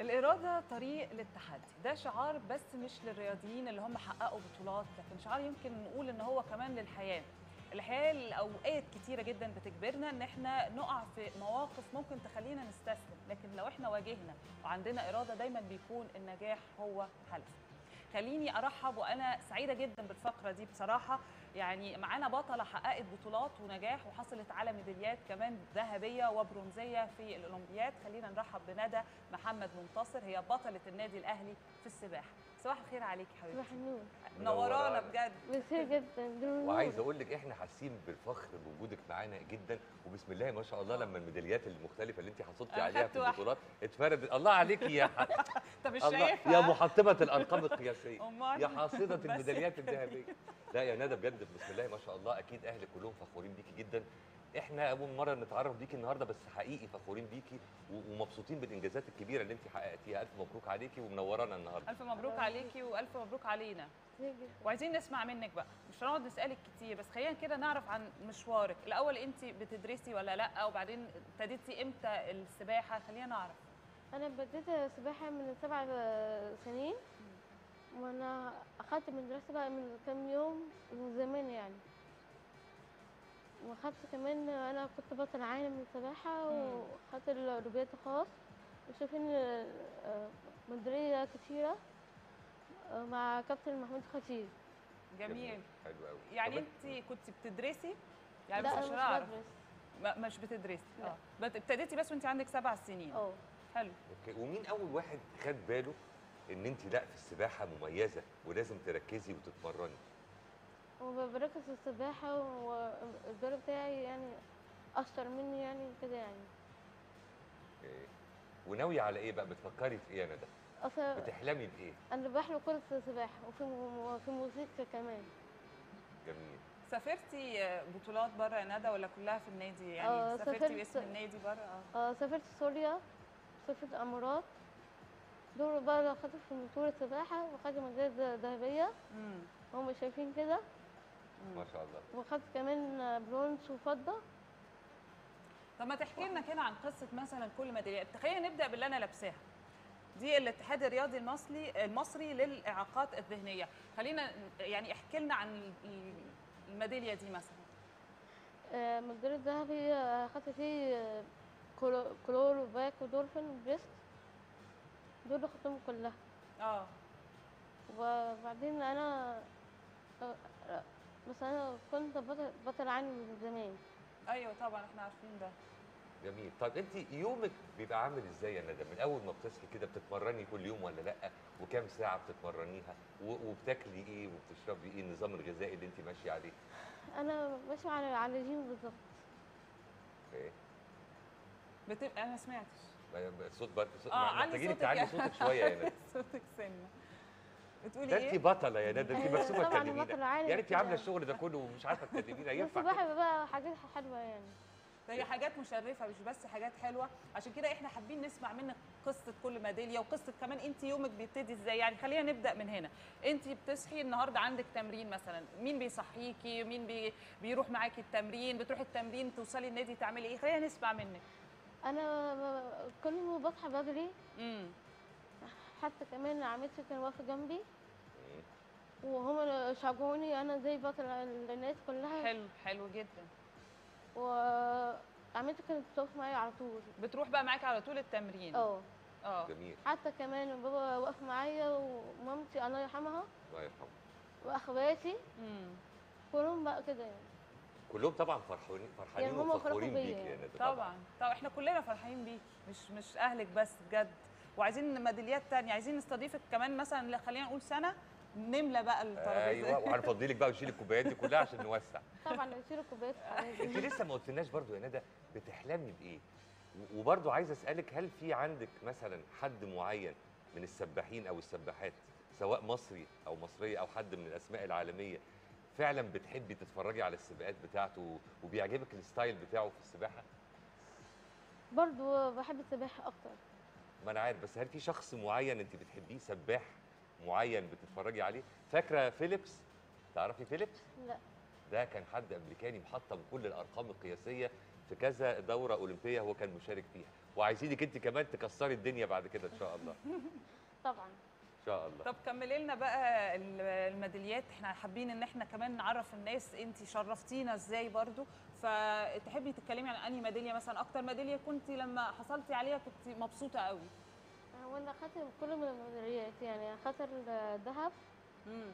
الإرادة طريق للتحدي ده شعار بس مش للرياضيين اللي هم حققوا بطولات لكن شعار يمكن نقول ان هو كمان للحياة الحياة لأوقات كتيرة جدا بتجبرنا ان احنا نقع في مواقف ممكن تخلينا نستسلم لكن لو احنا واجهنا وعندنا إرادة دايما بيكون النجاح هو حلف خليني ارحب وانا سعيده جدا بالفقره دي بصراحه يعني معانا بطله حققت بطولات ونجاح وحصلت على ميداليات كمان ذهبيه وبرونزيه في الاولمبياد خلينا نرحب بندى محمد منتصر هي بطله النادي الاهلي في السباحه صباح الخير عليكي حبيبتي صباح النور منورانا منورانا. بجد بخير جدا دول وعايز اقول لك احنا حاسين بالفخر بوجودك معانا جدا وبسم الله ما شاء الله لما الميداليات المختلفه اللي انت حصلتي أنا عليها خدت في واحدة. البطولات اتفردت الله عليكي يا ح... انت مش الله شايفها يا محطمه الارقام القياسيه أمال؟ يا حاصده بس. الميداليات الذهبيه لا يا ندى بجد بسم الله ما شاء الله اكيد اهلك كلهم فخورين بيكي جدا احنا اول مره نتعرف بيكي النهارده بس حقيقي فخورين بيكي و- ومبسوطين بالانجازات الكبيره اللي انت حققتيها الف مبروك عليكي ومنورانا النهارده الف مبروك عليكي والف مبروك علينا كتير جدا وعايزين نسمع منك بقى مش هنقعد نسالك كتير بس خلينا كده نعرف عن مشوارك الاول انت بتدرسي ولا لا وبعدين ابتديتي امتى السباحه خلينا نعرف انا بديت سباحه من سبع سنين وانا اخدت من دراسه بقى من كام يوم من زمان يعني واخدت كمان انا كنت بطل عالم من السباحه مم. واخدت الاولمبياد الخاص وشايفين آه، ميداليه كتيره آه، مع كابتن محمود خطيب جميل حلو قوي يعني انت كنت بتدرسي يعني لا بس انا مش مش هعرف بدرس ما- مش بتدرسي لا. اه بت- ابتديتي بس وانت عندك سبع سنين اه حلو اوكي ومين اول واحد خد باله ان انت لا في السباحه مميزه ولازم تركزي وتتمرني وبركز في السباحة والدور بتاعي يعني أشطر مني يعني كده يعني اوكي وناويه على ايه بقى بتفكري في ايه يا ندى أصلا بتحلمي بايه أنا بحلم كرة السباحة وفي م- في موسيقى كمان جميل سافرتي بطولات بره يا ندى ولا كلها في النادي يعني آه، سافرتي سافرت- باسم النادي بره اه آه سافرت سوريا سافرت الإمارات دول بقى أخدت في بطولة سباحة وأخدت ميدالية ذهبية امم هم شايفين كده ما شاء الله وأخدت كمان برونز وفضة طب ما تحكي لنا كده عن قصه مثلا كل ميداليات خلينا نبدا باللي انا لابساها دي الاتحاد الرياضي المصري المصري للاعاقات الذهنيه خلينا يعني احكي لنا عن ال- الميداليه دي مثلا آه ميدالية ذهبي آه، أخدت فيه آه، كلو- كلور وباك ودولفين وبريست دول أخدتهم كلها اه وبعدين انا آه، آه، بس انا كنت بطل, بطل عالم من زمان ايوه طبعا احنا عارفين ده جميل طيب انت يومك بيبقى عامل ازاي يا ندى من اول ما بتصحي كده بتتمرني كل يوم ولا لا وكام ساعه بتتمرنيها و- وبتاكلي ايه وبتشربي ايه النظام الغذائي اللي انت ماشيه عليه انا ماشي على على الجيم بالظبط اوكي بتبقى انا ما سمعتش ما- صوت برضه صوت اه ما- علي محتاجين صوتك تعلي يا- صوتك شويه يا ندى صوتك سنه بتقولي ده انت ايه بطله يا ندى انت أيوة، مرسومه طبعاً تكلمينا بطلة عالم يعني انت كده. عامله الشغل ده كله ومش عارفه تكلمينا بس ينفع بحب كده؟ بقى حاجات حلوه يعني هي حاجات مشرفه مش بس حاجات حلوه عشان كده احنا حابين نسمع منك قصه كل ميداليه وقصه كمان انت يومك بيبتدي ازاي يعني خلينا نبدا من هنا انت بتصحي النهارده عندك تمرين مثلا مين بيصحيكي مين بي بيروح معاكي التمرين بتروحي التمرين توصلي النادي تعملي ايه خلينا نسمع منك انا ب- كل يوم بصحى بدري امم حتى كمان عمتي كان واقفه جنبي مم. وهم شجعوني انا زي بطل الناس كلها حلو حلو جدا وعمتي كانت بتقف معايا على طول بتروح بقى معاكي على طول التمرين اه اه جميل حتى كمان بابا واقف معايا ومامتي الله يرحمها الله يرحمه واخواتي امم كلهم بقى كده يعني كلهم طبعا فرحانين فرحانين يعني هم وفخورين فرحوا بيك بيا يا يعني. ندى طبعا طبعا احنا كلنا فرحانين بيكي مش مش اهلك بس بجد وعايزين ميداليات تانية عايزين نستضيفك كمان مثلا لا، خلينا نقول سنه نملى بقى الترابيزه ايوه وهنفضي لك بقى ونشيل الكوبايات دي كلها عشان نوسع طبعا نشيل الكوبايات والحاجات انت دي. لسه ما قلتلناش برضو يا ندى بتحلمي بايه و- وبرضو عايز اسالك هل في عندك مثلا حد معين من السباحين او السباحات سواء مصري او مصريه او حد من الاسماء العالميه فعلا بتحبي تتفرجي على السباقات بتاعته وبيعجبك الستايل بتاعه في السباحه برضو بحب السباحة أكتر ما انا عارف بس هل في شخص معين انت بتحبيه سباح معين بتتفرجي عليه فاكره فيليبس تعرفي فيليبس لا ده كان حد امريكاني محطم كل الارقام القياسيه في كذا دوره اولمبيه هو كان مشارك فيها وعايزينك انت كمان تكسري الدنيا بعد كده ان شاء الله طبعا ان شاء الله طب كملي لنا بقى ال- الميداليات احنا حابين ان احنا كمان نعرف الناس انت شرفتينا ازاي برضو فتحبي تتكلمي عن انهي ميداليه مثلا اكتر ميداليه كنت لما حصلتي عليها كنت مبسوطه قوي وانا اخدت كل من الميداليات يعني اخدت الذهب امم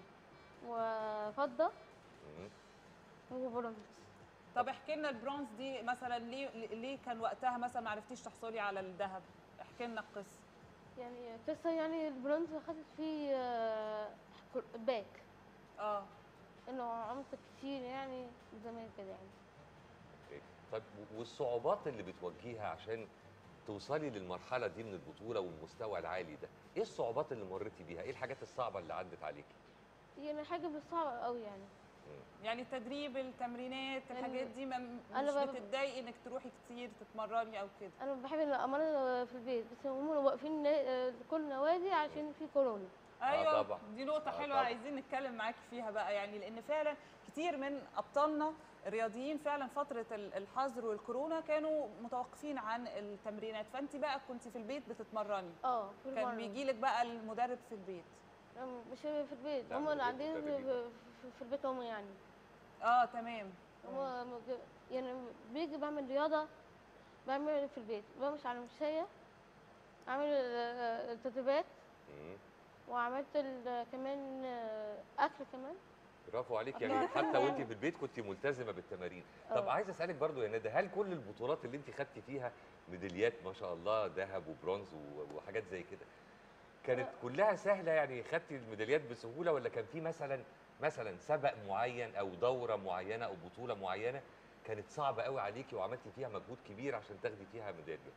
وفضه مم. وبرونز طب احكي لنا البرونز دي مثلا ليه ليه كان وقتها مثلا ما عرفتيش تحصلي على الذهب احكي لنا القصه يعني قصه يعني البرونز اخدت فيه آه، باك اه انه عمت كتير يعني زمان كده يعني أوكي. طيب و- والصعوبات اللي بتواجهيها عشان توصلي للمرحله دي من البطوله والمستوى العالي ده ايه الصعوبات اللي مريتي بيها ايه الحاجات الصعبه اللي عدت عليكي يعني حاجه مش صعبه قوي يعني يعني التدريب التدريبات يعني الحاجات دي ما مش أنا بقى- بتتضايقي انك تروحي كتير تتمرني او كده انا بحب الامانه في البيت بس هم واقفين نا- كل نوادي عشان في كورونا ايوه طبعا. دي نقطه آه حلوه طبعا. عايزين نتكلم معاكي فيها بقى يعني لان فعلا كتير من ابطالنا الرياضيين فعلا فتره ال- الحظر والكورونا كانوا متوقفين عن التمرينات فانت بقى كنت في البيت بتتمرني اه في كان المرة. بيجي لك بقى المدرب في البيت أم- مش في البيت لا، هم من اللي البيت عندنا في, مدربين. في, في البيت هم يعني اه تمام هم مج- يعني بيجي بعمل رياضة بعمل في البيت بمشي على المشاية عامل آه، التدريبات مم. وعملت ال- كمان آه، أكل كمان برافو عليك الله يعني حتى يرحمه. وانت في البيت كنت ملتزمه بالتمارين طب آه. عايز اسالك برضو يا ندى هل كل البطولات اللي انت خدتي فيها ميداليات ما شاء الله ذهب وبرونز و- وحاجات زي كده كانت كلها سهله يعني خدتي الميداليات بسهوله ولا كان في مثلا مثلا سبق معين او دوره معينه او بطوله معينه كانت صعبه قوي عليكي وعملتي فيها مجهود كبير عشان تاخدي فيها ميداليه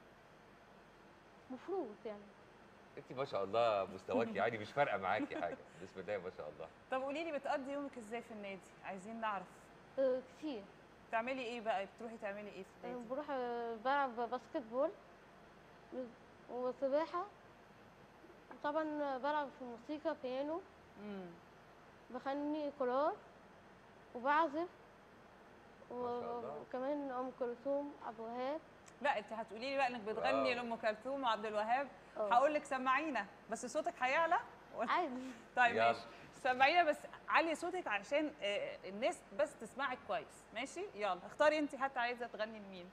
مفروض يعني انت ما شاء الله مستواكي يعني مش فارقه معاكي حاجه بسم الله ما شاء الله طب قولي لي بتقضي يومك ازاي في النادي عايزين نعرف آه، كتير بتعملي ايه بقى بتروحي تعملي ايه في أنا النادي بروح آه، بلعب باسكت بول وسباحة طبعا بلعب في الموسيقى بيانو امم بغني كورال وبعزف ما شاء الله. و- وكمان ام كلثوم عبد الوهاب لا انت هتقولي لي بقى انك بتغني واو. لام كلثوم وعبد الوهاب آه. هقول لك سمعينا بس صوتك هيعلى ولا- عادي طيب يلا. ماشي سمعينا بس علي صوتك عشان آه، الناس بس تسمعك كويس ماشي يلا اختاري انت حتى عايزه تغني لمين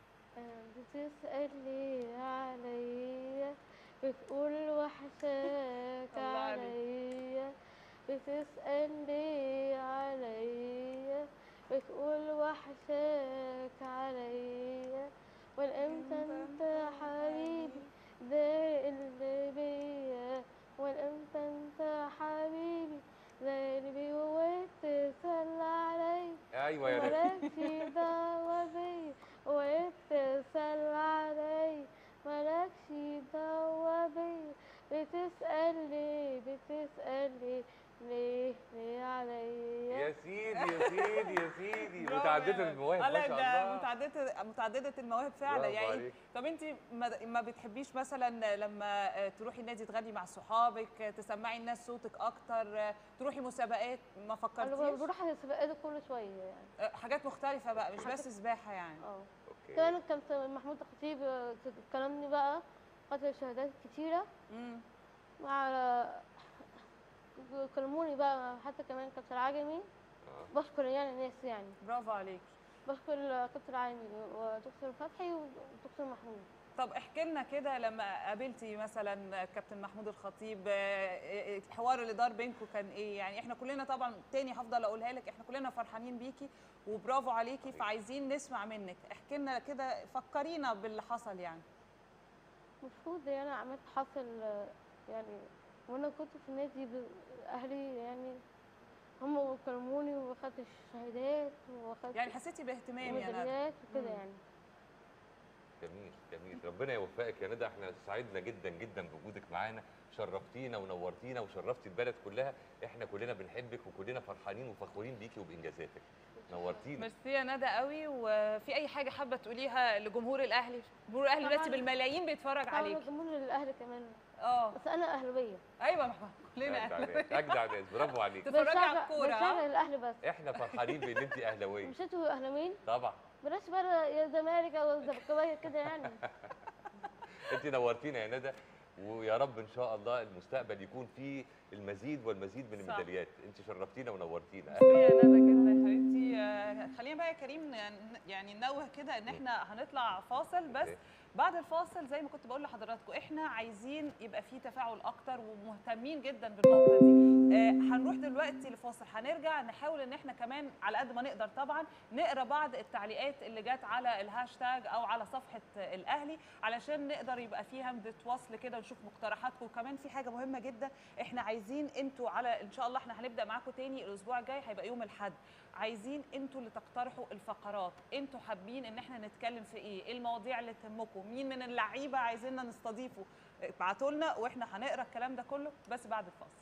بتسألي عليا بتقول وحشاك الله عليك. عليا بتسألي عليا بتقول وحشاك عليا والامتى انت حبيبي ده اللي بيا والامتى انت حبيبي ده اللي بيا وتسأل عليا ايوه يا ندى مالكش دعوة بيا وبتسأل علي مالكش دعوة بيا بتسأل ليه بتسأل ليه ليه ليه عليا يا سيدي يا سيدي يا سيدي برافو متعدده يا- المواهب آه، لا، ما شاء ده الله متعدده متعدده المواهب فعلا برافو يعني عليك. طب انت ما ما بتحبيش مثلا لما آه، تروحي النادي تغني مع صحابك آه، تسمعي الناس صوتك اكتر آه، تروحي مسابقات ما انا فكرتيش بروح السباقات كل شوية يعني آه، حاجات مختلفه بقى مش بس سباحه يعني اه اوكي كمان كان محمود الخطيب آه، كلمني بقى خدت شهادات كتيرة امم مع كلموني بقى حتى كمان كابتن العجمي آه. بشكر يعني الناس يعني برافو عليك بشكر كابتن العالمي ودكتور فتحي ودكتور محمود طب احكي لنا كده لما قابلتي مثلا كابتن محمود الخطيب آه، آه، الحوار اللي دار بينكم كان ايه يعني احنا كلنا طبعا تاني هفضل اقولها لك احنا كلنا فرحانين بيكي وبرافو عليكي فعايزين نسمع منك احكي لنا كده فكرينا باللي حصل يعني المفروض يعني عملت حصل آه، يعني وانا كنت في النادي ب- اهلي يعني هم كلموني واخدت الشهادات واخدت يعني حسيتي باهتمام يا ندى ميداليات وكده مم. يعني جميل جميل ربنا يوفقك يا ندى احنا سعدنا جدا جدا بوجودك معانا شرفتينا ونورتينا وشرفتي البلد كلها احنا كلنا بنحبك وكلنا فرحانين وفخورين بيكي وبانجازاتك نورتينا ميرسي يا ندى قوي وفي اي حاجه حابه تقوليها لجمهور الاهلي جمهور الاهلي دلوقتي طبعاً. بالملايين بيتفرج طبعا عليك الجمهور الاهلي كمان اه بس انا اهلاويه ايوه ما احنا كلنا اجدع أهلاوية. ناس اجدع ناس برافو عليك تتفرجي على بشجع- الكورة، بشجع ها؟ الاهلي بس احنا فرحانين بان انت اهلاويه مش انتوا اهلاويين طبعا بلاش بقى يا زمالك او زملكاويه كده يعني انت نورتينا يا ندى ويا رب ان شاء الله المستقبل يكون فيه المزيد والمزيد من صح. الميداليات انت شرفتينا ونورتينا ميرسي يا ندى جدا يا حبيبتي آه، خلينا بقى يا كريم ن- يعني ننوه كده ان احنا هنطلع فاصل بس أوكي. بعد الفاصل زي ما كنت بقول لحضراتكم احنا عايزين يبقى في تفاعل اكتر ومهتمين جدا بالنقطه دي آه، هنروح دلوقتي لفاصل هنرجع نحاول ان احنا كمان على قد ما نقدر طبعا نقرا بعض التعليقات اللي جت على الهاشتاج او على صفحه الاهلي علشان نقدر يبقى في همزه وصل كده ونشوف مقترحاتكم وكمان في حاجه مهمه جدا احنا عايزين انتوا على ان شاء الله احنا هنبدا معاكم تاني الاسبوع الجاي هيبقى يوم الاحد عايزين انتوا اللي تقترحوا الفقرات انتوا حابين ان احنا نتكلم في ايه ايه المواضيع اللي تهمكم مين من اللعيبه عايزيننا نستضيفه ابعتوا لنا واحنا هنقرا الكلام ده كله بس بعد الفاصل